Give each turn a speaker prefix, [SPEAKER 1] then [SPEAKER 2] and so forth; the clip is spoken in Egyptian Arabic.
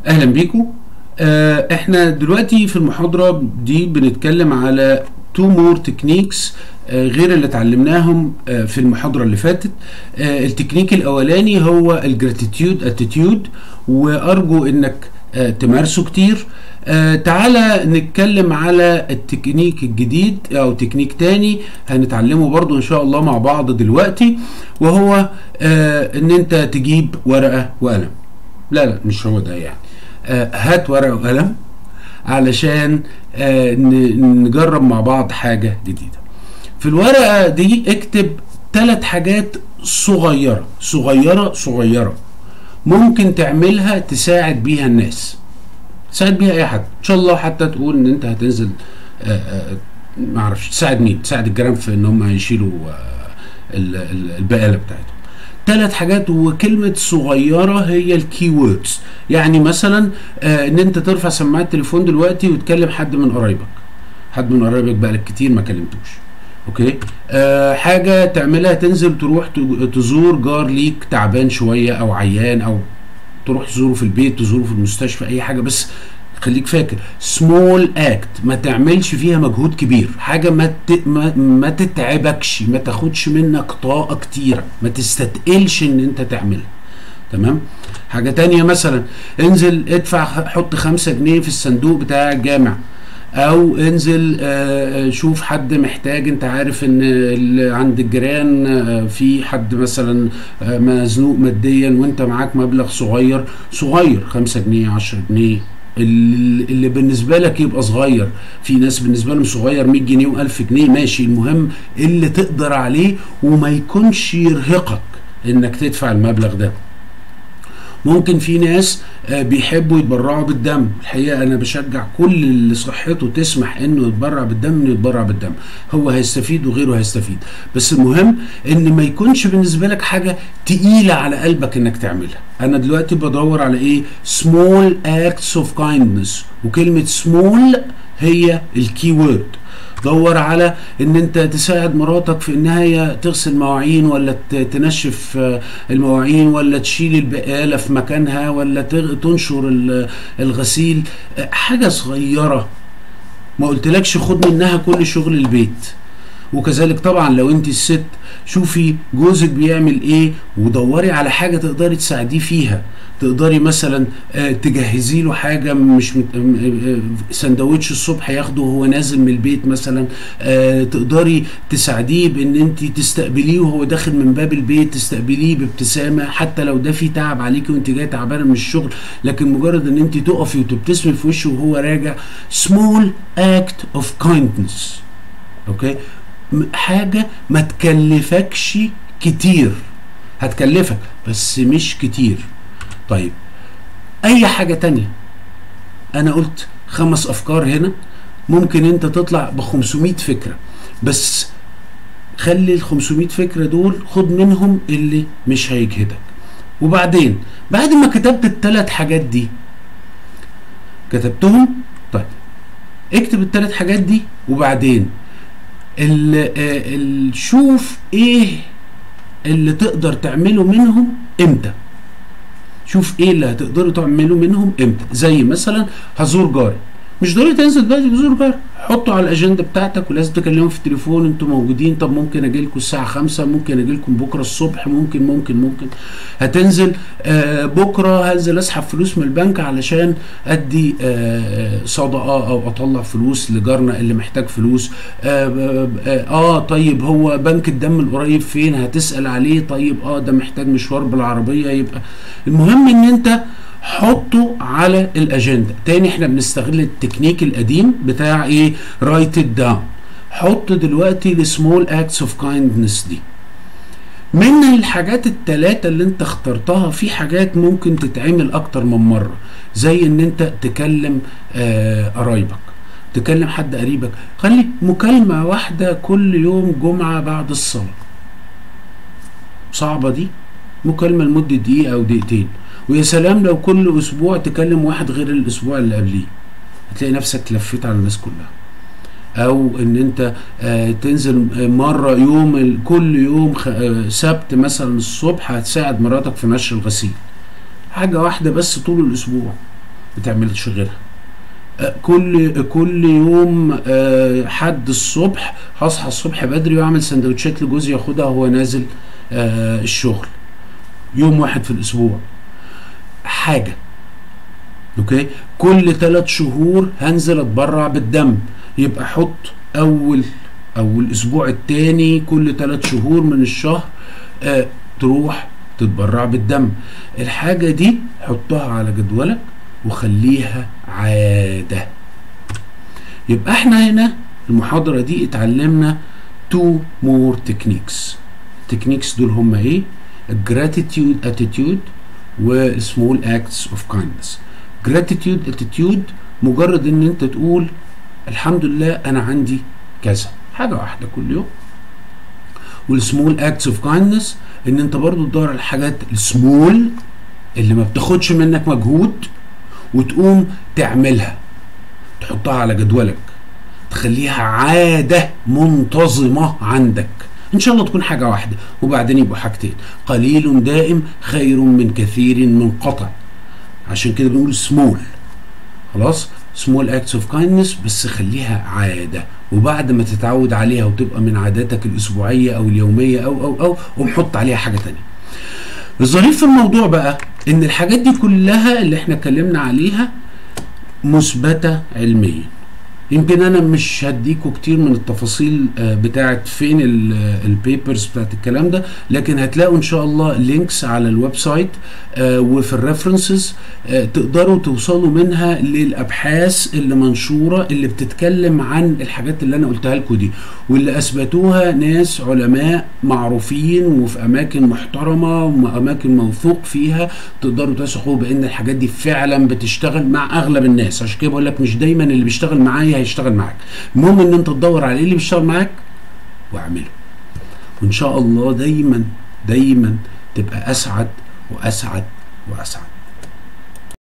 [SPEAKER 1] اهلا بيكم آه احنا دلوقتي في المحاضره دي بنتكلم على تو مور تكنيكس آه غير اللي اتعلمناهم آه في المحاضره اللي فاتت آه التكنيك الاولاني هو الجراتيتيود اتيتيود وارجو انك آه تمارسه كتير آه تعالى نتكلم على التكنيك الجديد او تكنيك تاني هنتعلمه برضو ان شاء الله مع بعض دلوقتي وهو آه ان انت تجيب ورقه وقلم لا لا مش هو ده يعني آه هات ورقه وقلم علشان آه نجرب مع بعض حاجه جديده في الورقه دي اكتب ثلاث حاجات صغيره صغيره صغيره ممكن تعملها تساعد بيها الناس تساعد بيها اي حد ان شاء الله حتى تقول ان انت هتنزل آآ آآ ما اعرفش تساعد مين تساعد الجيران في ان هم يشيلوا البقاله بتاعتهم ثلاث حاجات وكلمة صغيرة هي الكي ووردز يعني مثلا آه ان انت ترفع سماعة التليفون دلوقتي وتكلم حد من قرايبك حد من قرايبك بقالك كتير ما كلمتوش اوكي آه حاجة تعملها تنزل تروح تزور جار ليك تعبان شوية او عيان او تروح تزوره في البيت تزوره في المستشفى اي حاجة بس خليك فاكر سمول اكت ما تعملش فيها مجهود كبير حاجه ما ت... ما, ما تتعبكش ما تاخدش منك طاقه كتيره ما تستتقلش ان انت تعملها تمام حاجه تانية مثلا انزل ادفع حط خمسة جنيه في الصندوق بتاع الجامع او انزل آه شوف حد محتاج انت عارف ان عند الجيران آه في حد مثلا آه مزنوق ماديا وانت معاك مبلغ صغير صغير خمسة جنيه عشرة جنيه اللي بالنسبة لك يبقى صغير في ناس بالنسبة لهم صغير 100 جنيه و1000 جنيه ماشي المهم اللي تقدر عليه وما يكونش يرهقك انك تدفع المبلغ ده ممكن في ناس بيحبوا يتبرعوا بالدم الحقيقه انا بشجع كل اللي صحته تسمح انه يتبرع بالدم انه يتبرع بالدم هو هيستفيد وغيره هيستفيد بس المهم ان ما يكونش بالنسبه لك حاجه تقيله على قلبك انك تعملها انا دلوقتي بدور على ايه small acts of kindness وكلمه small هي الكي وورد دور على ان انت تساعد مراتك في انها هي تغسل مواعين ولا تنشف المواعين ولا تشيل البقاله في مكانها ولا تنشر الغسيل حاجه صغيره ما قلتلكش خد منها كل شغل البيت وكذلك طبعا لو انت الست شوفي جوزك بيعمل ايه ودوري على حاجه تقدري تساعديه فيها تقدري مثلا تجهزي له حاجه مش سندوتش الصبح ياخده وهو نازل من البيت مثلا تقدري تساعديه بان انت تستقبليه وهو داخل من باب البيت تستقبليه بابتسامه حتى لو ده في تعب عليكي وانت جايه تعبانه من الشغل لكن مجرد ان انت تقفي وتبتسمي في وشه وهو راجع small act of kindness اوكي حاجه ما تكلفكش كتير هتكلفك بس مش كتير طيب اي حاجة تانية انا قلت خمس افكار هنا ممكن انت تطلع ب 500 فكرة بس خلي ال 500 فكرة دول خد منهم اللي مش هيجهدك وبعدين بعد ما كتبت الثلاث حاجات دي كتبتهم طيب اكتب الثلاث حاجات دي وبعدين ال ال شوف ايه اللي تقدر تعمله منهم امتى شوف ايه اللي هتقدروا تعملوا منهم امتى زي مثلا هزور جاري مش ضروري تنزل دلوقتي تزور جاري حطه على الاجنده بتاعتك ولازم تكلمهم في التليفون انتوا موجودين طب ممكن اجي لكم الساعه 5 ممكن اجي لكم بكره الصبح ممكن ممكن ممكن هتنزل آه بكره هنزل اسحب فلوس من البنك علشان ادي آه صدقه او اطلع فلوس لجارنا اللي محتاج فلوس آه, آه, اه طيب هو بنك الدم القريب فين هتسال عليه طيب اه ده محتاج مشوار بالعربيه يبقى المهم ان انت حطه على الاجنده تاني احنا بنستغل التكنيك القديم بتاع ايه رايت ات داون حط دلوقتي السمول اكتس اوف كايندنس دي من الحاجات التلاتة اللي انت اخترتها في حاجات ممكن تتعمل اكتر من مرة زي ان انت تكلم آه قرايبك تكلم حد قريبك خلي مكالمة واحدة كل يوم جمعة بعد الصلاة صعبة دي مكالمة لمدة دقيقة او دقيقتين ويا سلام لو كل اسبوع تكلم واحد غير الاسبوع اللي قبليه هتلاقي نفسك لفيت على الناس كلها او ان انت آه تنزل مره يوم كل يوم آه سبت مثلا الصبح هتساعد مراتك في نشر الغسيل حاجه واحده بس طول الاسبوع بتعملش غيرها آه، كل كل يوم آه، حد الصبح هصحى الصبح بدري واعمل سندوتشات لجوزي ياخدها وهو نازل آه، الشغل يوم واحد في الاسبوع حاجه اوكي كل ثلاث شهور هنزل اتبرع بالدم يبقى حط اول او الاسبوع الثاني كل ثلاث شهور من الشهر آه تروح تتبرع بالدم الحاجة دي حطها على جدولك وخليها عادة يبقى احنا هنا المحاضرة دي اتعلمنا تو مور تكنيكس التكنيكس دول هم ايه الجراتيتيود اتيتيود والسمول اكتس اوف كايندنس جراتيتيود اتيتيود مجرد ان انت تقول الحمد لله انا عندي كذا حاجه واحده كل يوم والسمول اكتس اوف كايندنس ان انت برضو تدور على الحاجات السمول اللي ما بتاخدش منك مجهود وتقوم تعملها تحطها على جدولك تخليها عاده منتظمه عندك ان شاء الله تكون حاجه واحده وبعدين يبقوا حاجتين قليل دائم خير من كثير منقطع عشان كده بنقول سمول خلاص سمول اكتس اوف كايندنس بس خليها عاده وبعد ما تتعود عليها وتبقى من عاداتك الاسبوعيه او اليوميه او او او قوم حط عليها حاجه تانية الظريف في الموضوع بقى ان الحاجات دي كلها اللي احنا اتكلمنا عليها مثبته علميا يمكن انا مش هديكوا كتير من التفاصيل آه، بتاعت فين البيبرز بتاعت الكلام ده لكن هتلاقوا ان شاء الله لينكس على الويب سايت آه، وفي الريفرنسز تقدروا توصلوا منها للابحاث اللي منشوره اللي بتتكلم عن الحاجات اللي انا قلتها لكم دي واللي اثبتوها ناس علماء معروفين وفي اماكن محترمه واماكن موثوق فيها تقدروا تثقوا بان الحاجات دي فعلا بتشتغل مع اغلب الناس عشان كده بقول لك مش دايما اللي بيشتغل معايا هيشتغل معاك المهم ان انت تدور على ايه اللي بيشتغل معاك واعمله وان شاء الله دايما دايما تبقى اسعد واسعد واسعد